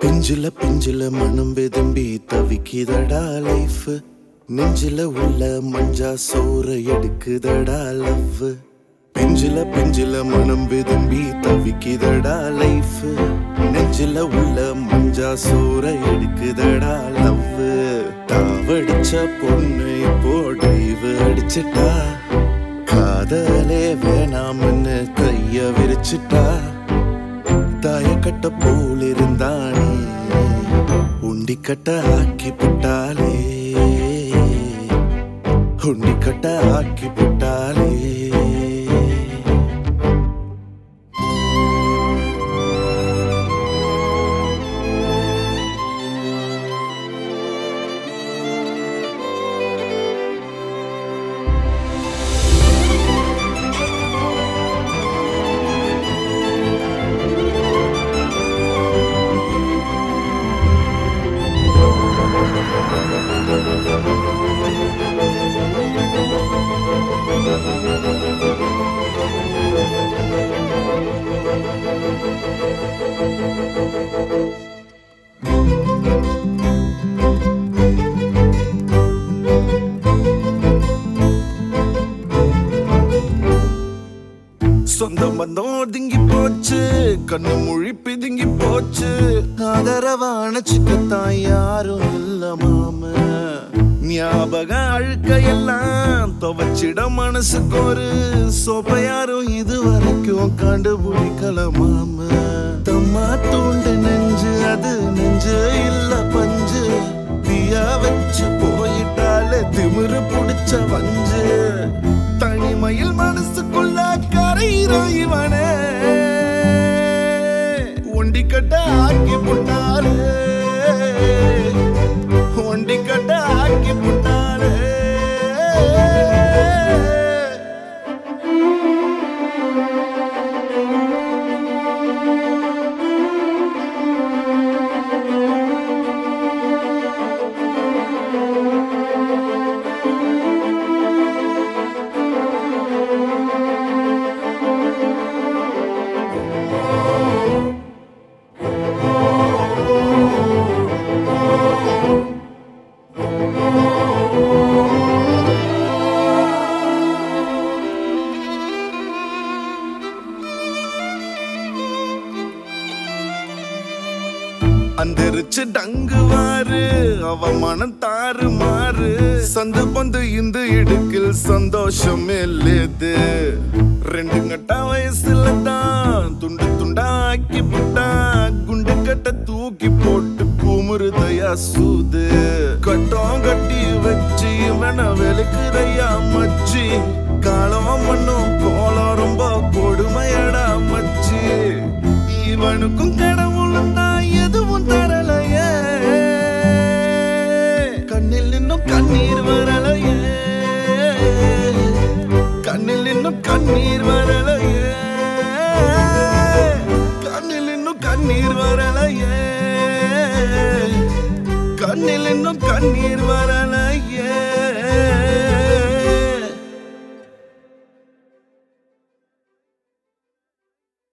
பிஞ்சில பிஞ்சில மனம் வெதும்பி தவிக்குதடா லைஃப் நெஞ்சில உள்ள மஞ்சா சோற எடுக்குதடா லவ் பிஞ்சில பிஞ்சில மனம் வெதும்பி தவிக்குதடா லைஃப் நெஞ்சில உள்ள மஞ்சா சோற எடுக்குதடா லவ் தாவடிச்ச பொண்ணு இப்போ டைவ் அடிச்சிட்டா காதலே வேணாம்னு கைய விரிச்சிட்டா தாயக்கட்ட போல் இருந்தானே உண்டிக்கட்ட ஆக்கி புட்டாலே உண்டிக்கட்ட ஆக்கி புட்டாலே சொந்த பந்தம் ஒதுங்கி போச்சு கண்ணு மொழி பிதுங்கி போச்சு ஆதரவான சிக்கத்தான் யாரும் இல்ல மாம ஞாபக அழுக்கையெல்லாம் துவச்சிட மனசுக்கு ஒரு சோப்ப யாரும் இது வரைக்கும் கண்டுபிடிக்கல மாம தம்மா தூண்டு நெஞ்சு அது நெஞ்சு இல்ல பஞ்சு தீயா வச்சு போயிட்டாலே திமிரு புடிச்ச வஞ்சு தனிமையில் மனசுக்குள்ள கரையிறான் இவனே ஒண்டிக்கட்ட ஆக்கி புட்டாலே ஒண்டிக்கட்ட ஆக்கி புட்டாலே அந்தரிச்சு டங்குவாரு அவ மனம் தாறு மாறு சந்து பந்து இந்த இடுக்கில் சந்தோஷம் இல்லது ரெண்டு கட்ட வயசுல தான் துண்டு துண்டா ஆக்கி புட்டா குண்டு கட்ட தூக்கி போட்டு குமுறுதையா சூது கட்டம் கட்டி வச்சு இவன வெளுக்குதையா மச்சி காலம் மண்ணும் கோலம் ரொம்ப கொடுமையடா மச்சி இவனுக்கும் கடவுளும் தான் எதுவும் தரலையே கண்ணில் இன்னும் கண்ணீர் வரலையே கண்ணில் இன்னும் கண்ணீர் வரலையே கண்ணில் இன்னும் கண்ணீர் வரலையே கண்ணில் இன்னும் கண்ணீர் வரலையே